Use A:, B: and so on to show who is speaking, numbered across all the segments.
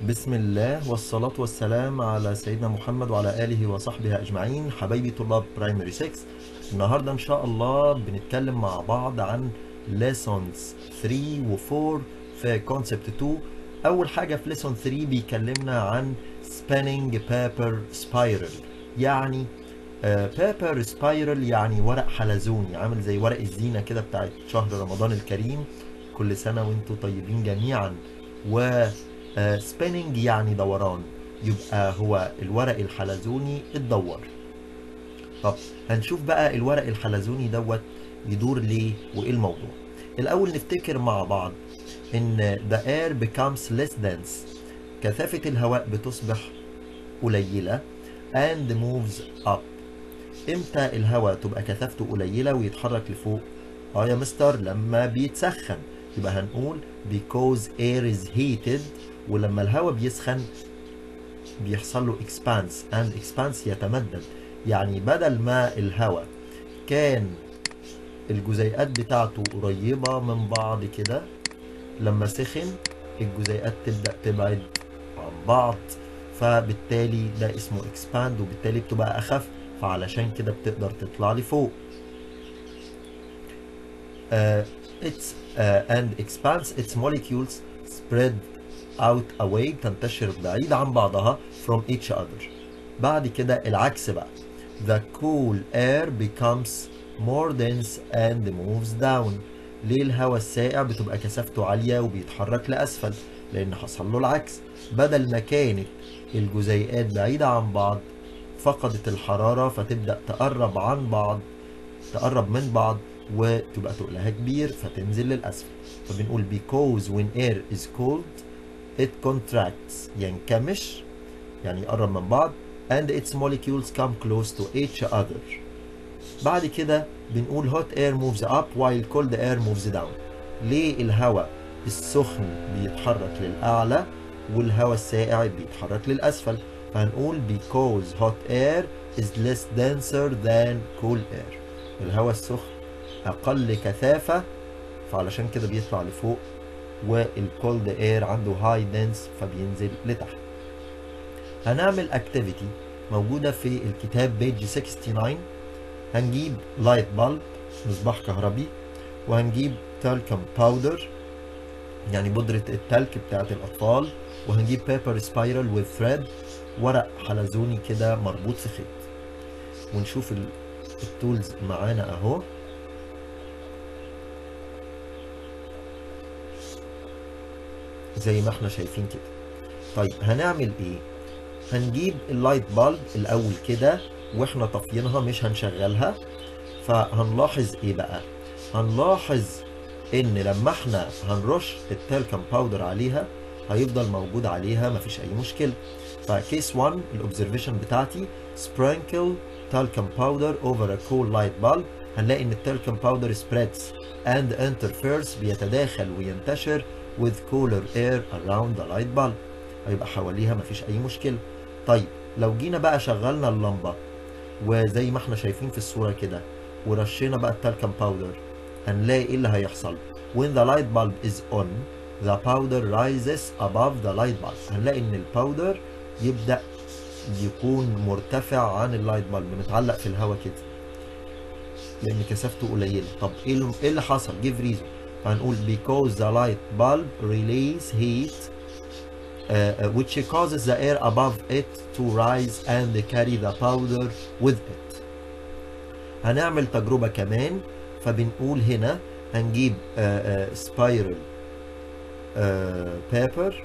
A: بسم الله والصلاة والسلام على سيدنا محمد وعلى آله وصحبه أجمعين حبايبي طلاب برايمري 6 النهاردة إن شاء الله بنتكلم مع بعض عن lessons 3 و 4 في concept 2 أول حاجة في lesson 3 بيكلمنا عن spinning paper spiral يعني آه، paper spiral يعني ورق حلزوني عامل زي ورق الزينة كده بتاعت شهر رمضان الكريم كل سنة وانتم طيبين جميعا و آه، spinning يعني دوران يبقى هو الورق الحلزوني اتدور طب هنشوف بقى الورق الحلزوني دوت يدور ليه وايه الموضوع الاول نفتكر مع بعض ان the air becomes less dense كثافة الهواء بتصبح قليلة and moves up امتى الهواء تبقى كثافته قليلة ويتحرك لفوق اه يا مستر لما بيتسخن يبقى هنقول because air is heated ولما الهواء بيسخن بيحصل له expanse and expanse يتمدد يعني بدل ما الهواء كان الجزيئات بتاعته قريبة من بعض كده لما سخن الجزيئات تبدأ تبعد عن بعض فبالتالي ده اسمه expand وبالتالي بتبقى أخف فعلشان كده بتقدر تطلع لفوق uh, its uh, and expands its molecules spread out away تنتشر بعيد عن بعضها from each other بعد كده العكس بقى the cool air becomes more dense and moves down ليه الهواء الساقع بتبقى كثافته عالية وبيتحرك لأسفل لأن حصل له العكس بدل ما كانت الجزيئات بعيدة عن بعض فقدت الحرارة فتبدأ تقرب عن بعض تقرب من بعض وتبقى تقلها كبير فتنزل للأسفل فبنقول because when air is cold it contracts ينكمش يعني يقرب من بعض and its molecules come close to each other بعد كده بنقول hot air moves up while cold air moves down ليه الهواء السخن بيتحرك للأعلى والهواء الساقع بيتحرك للأسفل فهنقول because hot air is less denser than cool air الهواء السخن أقل كثافة فعلشان كده بيطلع لفوق والكولد اير عنده هاي دنس فبينزل لتحت هنعمل اكتيفيتي موجودة في الكتاب بيج 69 هنجيب لايت بالب مصباح كهربي وهنجيب تالكم باودر يعني بودرة التلك بتاعت الأطفال وهنجيب بيبر سبايرال وذ ثريد ورق حلزوني كده مربوط في خيط ونشوف ال- التولز معانا اهو زي ما احنا شايفين كده طيب هنعمل ايه هنجيب اللايت بالب الاول كده واحنا طافيينها مش هنشغلها فهنلاحظ ايه بقى هنلاحظ ان لما احنا هنرش التالكم باودر عليها هيفضل موجود عليها مفيش اي مشكله فكيس 1 الاوبزرفيشن بتاعتي sprinkle talcum powder over a cool light bulb هنلاقي ان التالكم باودر spreads and interferes بيتداخل وينتشر with cooler air around the light bulb هيبقى حواليها مفيش اي مشكله طيب لو جينا بقى شغلنا اللمبه وزي ما احنا شايفين في الصوره كده ورشينا بقى التالكم باودر هنلاقي ايه اللي هيحصل when the light bulb is on the powder rises above the light bulb هنلاقي ان الباودر يبدأ يكون مرتفع عن اللايت بالب متعلق في الهواء كده لان كثافته قليله طب ايه اللي- إيه اللي حصل give reason فهنقول because the light bulb release heat uh, uh, which causes the air above it to rise and carry the powder with it هنعمل تجربة كمان فبنقول هنا هنجيب سبايرال بيبر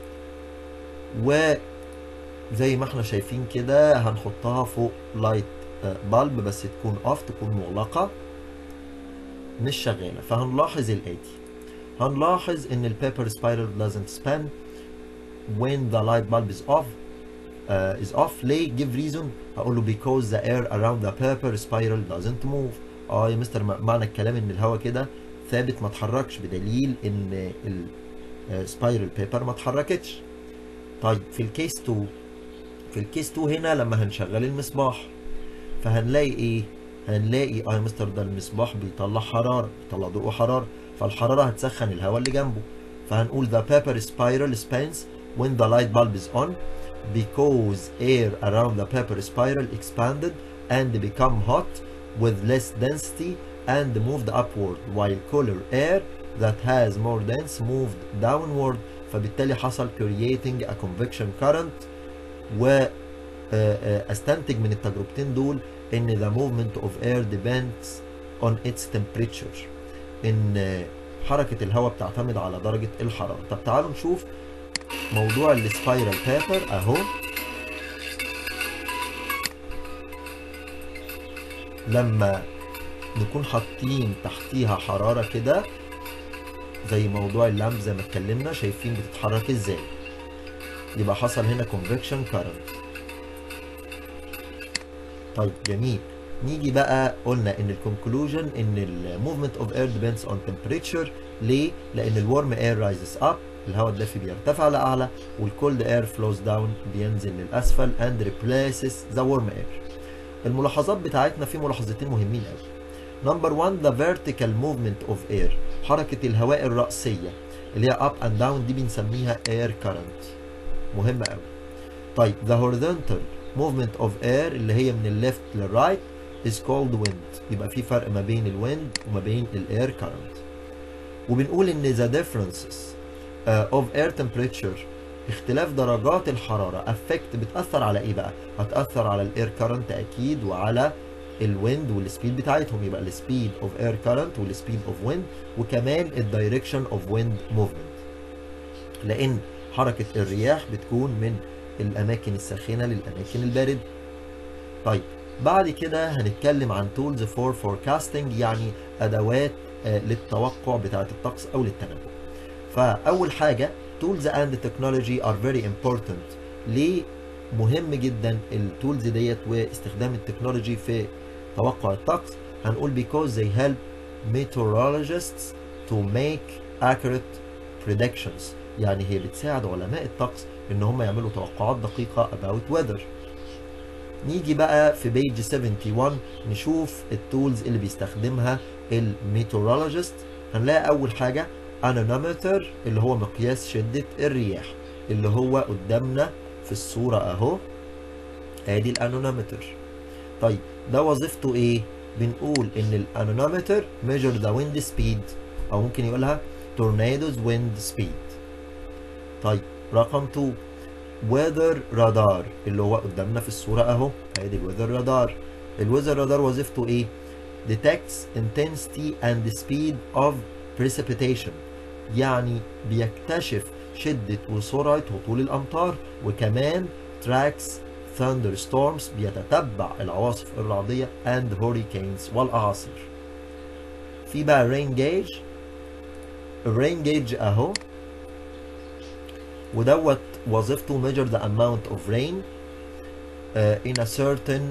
A: وزي ما احنا شايفين كده هنحطها فوق لايت بالب بس تكون اوف تكون مغلقة مش شغالة فهنلاحظ الآتي هنلاحظ ان البيبر سبايرال doesn't spin when the light bulb is off uh, is off ليه give reason هقول له because the air around the paper spiral doesn't move اه يا مستر م- معنى الكلام ان الهواء كده ثابت ما اتحركش بدليل ان السبايرال بيبر ما اتحركتش طيب في الكيس 2 في الكيس 2 هنا لما هنشغل المصباح فهنلاقي ايه هنلاقي اه يا مستر ده المصباح بيطلع حرارة بيطلع ضوء وحرارة فالحرارة هتسخن الهواء اللي جنبه فهنقول the paper spiral spins when the light bulb is on because air around the paper spiral expanded and become hot with less density and moved upward while cooler air that has more dense moved downward فبالتالي حصل creating a convection current و آه، آه، استنتج من التجربتين دول ان the movement of air depends on its temperature ان آه، حركة الهواء بتعتمد على درجة الحرارة طب تعالوا نشوف موضوع السبايرال بيبر اهو لما نكون حاطين تحتيها حرارة كده زي موضوع اللامب زي ما اتكلمنا شايفين بتتحرك ازاي يبقى حصل هنا convection current طيب جميل نيجي بقى قلنا ان الكونكلوجن ان الموفمنت اوف اير depends on temperature ليه؟ لان الورم اير رايزز اب الهواء الدافي بيرتفع لاعلى والكولد اير فلوز داون بينزل للاسفل and replaces the warm air الملاحظات بتاعتنا في ملاحظتين مهمين قوي نمبر 1 the vertical movement of air حركة الهواء الرأسية اللي هي up and down دي بنسميها air current مهمة قوي طيب the horizontal movement of air اللي هي من الليفت للرايت is called wind يبقى في فرق ما بين الويند وما بين الاير current وبنقول ان the differences uh, of air temperature اختلاف درجات الحرارة affect بتأثر على ايه بقى؟ هتأثر على الاير current اكيد وعلى الويند والسبيد بتاعتهم يبقى السبيد اوف اير current والسبيد اوف ويند وكمان الدايركشن اوف ويند موفمنت لان حركة الرياح بتكون من الاماكن الساخنة للاماكن الباردة طيب بعد كده هنتكلم عن tools for forecasting يعني ادوات آه، للتوقع بتاعة الطقس او للتنبؤ فاول حاجة tools and technology are very important ليه مهم جدا التولز ديت واستخدام التكنولوجي في توقع الطقس هنقول because they help meteorologists to make accurate predictions يعني هي بتساعد علماء الطقس ان هم يعملوا توقعات دقيقة about weather نيجي بقى في بيج 71 نشوف التولز اللي بيستخدمها الميتورولوجيست هنلاقي اول حاجة انونومتر اللي هو مقياس شدة الرياح اللي هو قدامنا في الصورة اهو ادي الانونومتر طيب ده وظيفته ايه بنقول ان الانونومتر measure the wind speed او ممكن يقولها tornadoes wind speed طيب رقم 2 weather radar اللي هو قدامنا في الصورة اهو ادي الويذر رادار الويذر رادار وظيفته ايه detects intensity and speed of precipitation يعني بيكتشف شدة وسرعة هطول الأمطار وكمان tracks thunderstorms بيتتبع العواصف الرعدية and hurricanes والأعاصير في بقى rain gauge الرين جيج اهو ودوت وظيفته measure the amount of rain uh, in a certain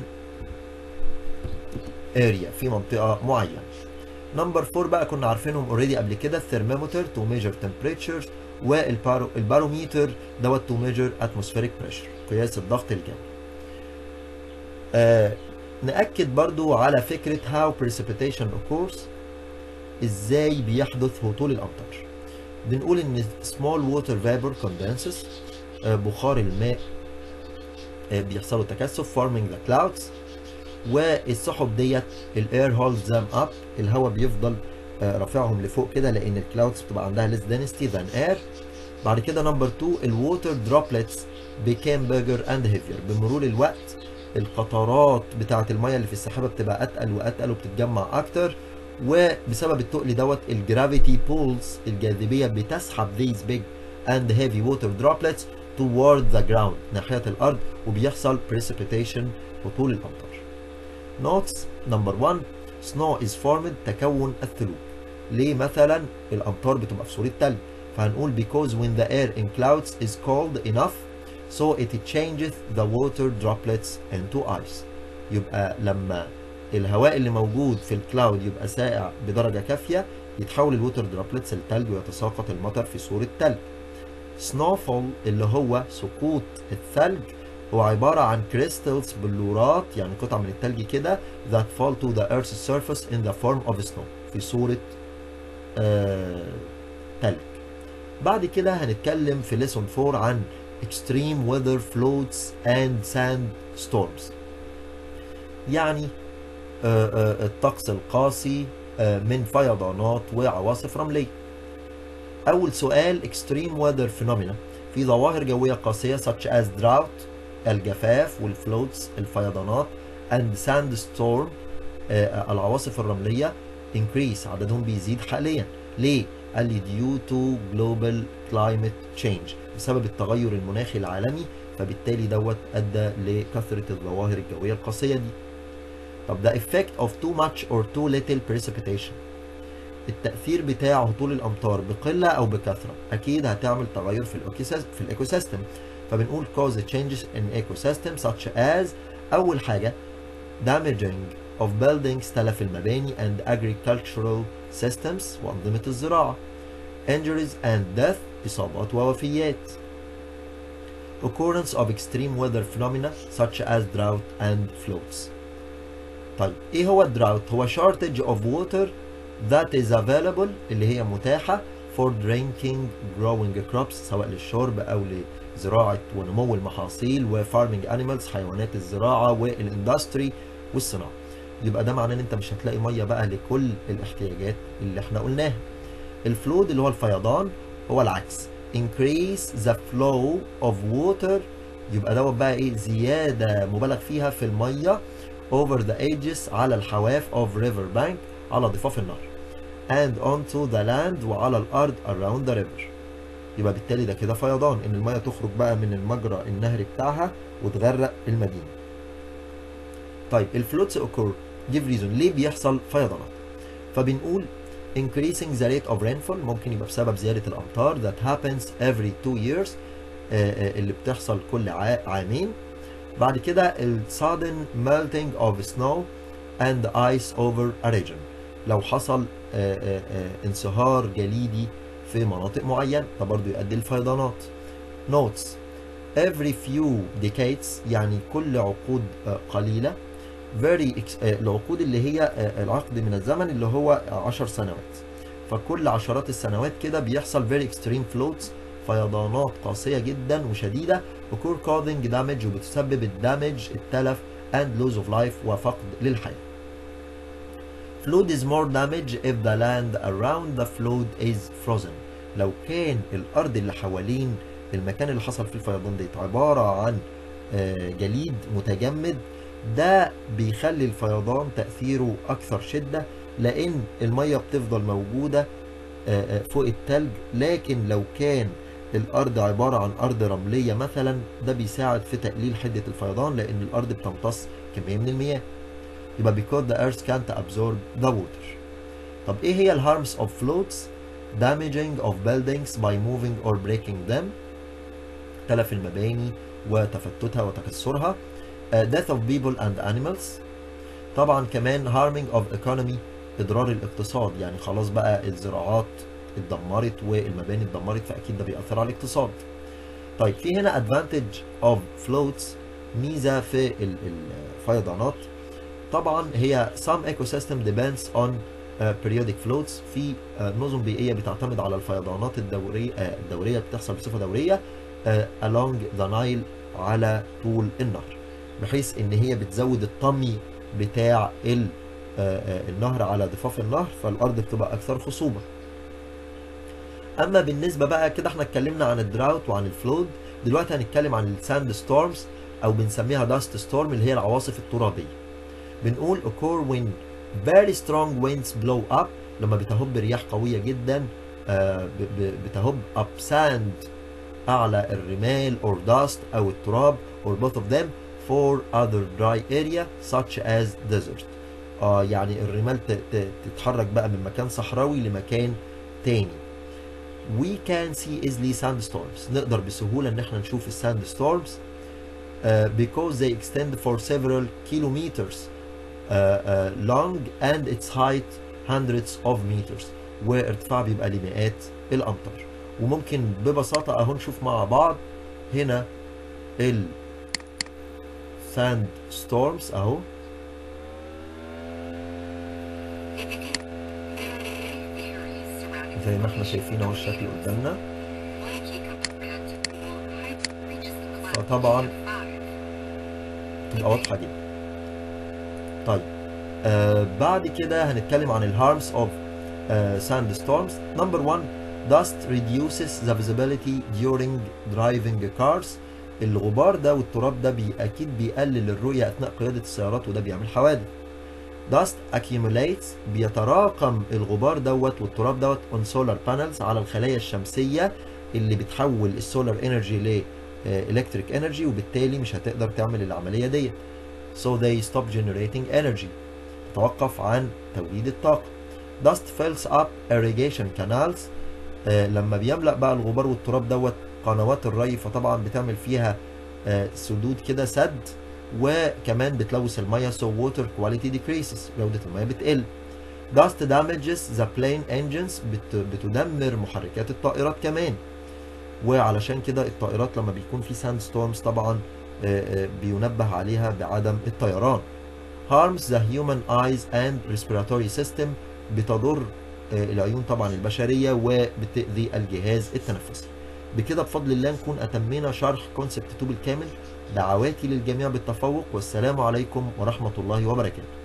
A: area في منطقة معينة نمبر 4 بقى كنا عارفينهم اوريدي قبل كده الثرمومتر تو ميجر temperatures والباروميتر دوت تو ميجر atmospheric pressure قياس الضغط الجوي آه نأكد برضو على فكرة how precipitation occurs ازاي بيحدث هطول الامطار بنقول ان small water vapor condenses آه بخار الماء آه بيحصلوا تكثف forming the clouds والسحب ديت الاير هولز ذام اب الهواء بيفضل آه، رافعهم لفوق كده لان الكلاودز بتبقى عندها less density than air بعد كده نمبر 2 الووتر droplets became bigger and heavier بمرور الوقت القطرات بتاعه الميه اللي في السحابه بتبقى اتقل واتقل وبتتجمع اكتر وبسبب التقل دوت الجرافيتي بولز الجاذبيه بتسحب these big and heavy water droplets toward the ground ناحيه الارض وبيحصل precipitation هطول الامطار نوتس نمبر 1 سنو از فورمد تكون الثلوج ليه مثلا الامطار بتبقى في صوره تلج فهنقول because when the air in clouds is cold enough so it changes the water droplets into ice يبقى لما الهواء اللي موجود في الكلاود يبقى ساقع بدرجه كافيه يتحول الووتر دروبلتس لتلج ويتساقط المطر في صوره تلج سنوفول اللي هو سقوط الثلج هو عبارة عن كريستالز بلورات يعني قطع من التلج كده that fall to the earth's surface in the form of snow في صورة آه تلج بعد كده هنتكلم في ليسون 4 عن extreme weather floats and sand storms يعني آه، آه، الطقس القاسي آه، من فيضانات وعواصف رملية أول سؤال extreme weather phenomena في ظواهر جوية قاسية such as drought الجفاف والفلوتس الفيضانات and sandstorm آه، العواصف الرملية increase عددهم بيزيد حاليا ليه؟ قال لي due to global climate change بسبب التغير المناخي العالمي فبالتالي دوت أدى لكثرة الظواهر الجوية القاسية دي طب ده effect of too much or too little precipitation التأثير بتاع هطول الأمطار بقلة أو بكثرة أكيد هتعمل تغير في الأوكيسيس- في الإيكو سيستم فبنقول cause changes in ecosystem such as أول حاجة damaging of buildings تلف المباني and agricultural systems وأنظمة الزراعة injuries and death إصابات ووفيات occurrence of extreme weather phenomena such as drought and floods طيب ايه هو الدراوت هو shortage of water that is available اللي هي متاحة for drinking growing crops سواء للشرب او لزراعة ونمو المحاصيل و farming animals حيوانات الزراعة والاندستري والصناعة يبقى ده معناه ان انت مش هتلاقي مية بقى لكل الاحتياجات اللي احنا قلناها الفلود اللي هو الفيضان هو العكس increase the flow of water يبقى دوت بقى ايه زيادة مبالغ فيها في المية over the edges على الحواف of river bank على ضفاف النهر and onto the land وعلى الأرض around the river يبقى بالتالي ده كده فيضان إن المية تخرج بقى من المجرى النهري بتاعها وتغرق المدينة طيب الفلوتس occur give reason ليه بيحصل فيضانات فبنقول increasing the rate of rainfall ممكن يبقى بسبب زيادة الأمطار that happens every two years آه، آه، اللي بتحصل كل عا- عامين بعد كده ال sudden melting of snow and ice over a region لو حصل آه، آه، آه، انصهار جليدي في مناطق معينة ده برضو يؤدي لفيضانات notes every few decades يعني كل عقود آه، قليلة very ex- آه، العقود اللي هي آه، العقد من الزمن اللي هو 10 سنوات فكل عشرات السنوات كده بيحصل very extreme floods فيضانات قاسية جدا وشديدة occur causing damage وبتسبب الدامج التلف and loss of life وفقد للحياة. Flood is more damage if the land around the flood is frozen. لو كان الأرض اللي حوالين المكان اللي حصل فيه الفيضان ديت عبارة عن آه، جليد متجمد ده بيخلي الفيضان تأثيره أكثر شدة لأن المية بتفضل موجودة آه، آه، فوق التلج لكن لو كان الأرض عبارة عن أرض رملية مثلا ده بيساعد في تقليل حدة الفيضان لأن الأرض بتمتص كمية من المياه يبقى because the earth can't absorb the water طب إيه هي ال harms of floods damaging of buildings by moving or breaking them تلف المباني وتفتتها وتكسرها آه، death of people and animals طبعا كمان harming of economy اضرار الاقتصاد يعني خلاص بقى الزراعات اتدمرت والمباني اتدمرت فاكيد ده بيأثر على الاقتصاد طيب في هنا advantage of floats ميزة في ال- الفيضانات طبعا هي some ecosystem depends on uh, periodic floats في uh, نظم بيئية بتعتمد على الفيضانات الدورية uh, الدورية بتحصل بصفة دورية uh, along the Nile على طول النهر بحيث ان هي بتزود الطمي بتاع ال آه، آه، النهر على ضفاف النهر فالارض بتبقى اكثر خصوبه اما بالنسبه بقى كده احنا اتكلمنا عن الدراوت وعن الفلود دلوقتي هنتكلم عن الساند ستورمز او بنسميها داست ستورم اللي هي العواصف الترابيه بنقول occur when very strong winds blow up لما بتهب رياح قويه جدا آه، ب- ب- بتهب up sand اعلى الرمال or dust او التراب or both of them for other dry area such as desert اه يعني الرمال ت- ت- تتحرك بقى من مكان صحراوي لمكان تاني we can see easily sandstorms نقدر بسهولة ان احنا نشوف الساند ستورمز uh, because they extend for several kilometers uh, uh, long and its height hundreds of meters وارتفاع بيبقى لمئات الامتار وممكن ببساطة اهو نشوف مع بعض هنا ال sand storms اهو زي ما احنا شايفين اهو الشكل قدامنا فطبعا تبقى واضحه جدا طيب آه بعد كده هنتكلم عن الهارمز اوف ساند ستورمز نمبر 1 dust reduces the visibility during driving cars الغبار ده والتراب ده بي اكيد بيقلل الرؤيه اثناء قياده السيارات وده بيعمل حوادث dust accumulates بيتراكم الغبار دوت والتراب دوت on solar panels على الخلايا الشمسيه اللي بتحول السولار انرجي ل الكتريك انرجي وبالتالي مش هتقدر تعمل العمليه ديت so they stop generating energy توقف عن توليد الطاقه dust fills up irrigation canals آه لما بيملأ بقى الغبار والتراب دوت قنوات الري فطبعا بتعمل فيها آه سدود كده سد وكمان بتلوث الميه so water quality decreases جودة الميه بتقل dust damages the plane engines بت بتدمر محركات الطائرات كمان وعلشان كده الطائرات لما بيكون في ساند ستورمز طبعا آه بينبه عليها بعدم الطيران harms the human eyes and respiratory system بتضر العيون طبعا البشريه وبتأذي الجهاز التنفسي بكده بفضل الله نكون أتمينا شرح كونسبت 2 بالكامل دعواتي للجميع بالتفوق والسلام عليكم ورحمة الله وبركاته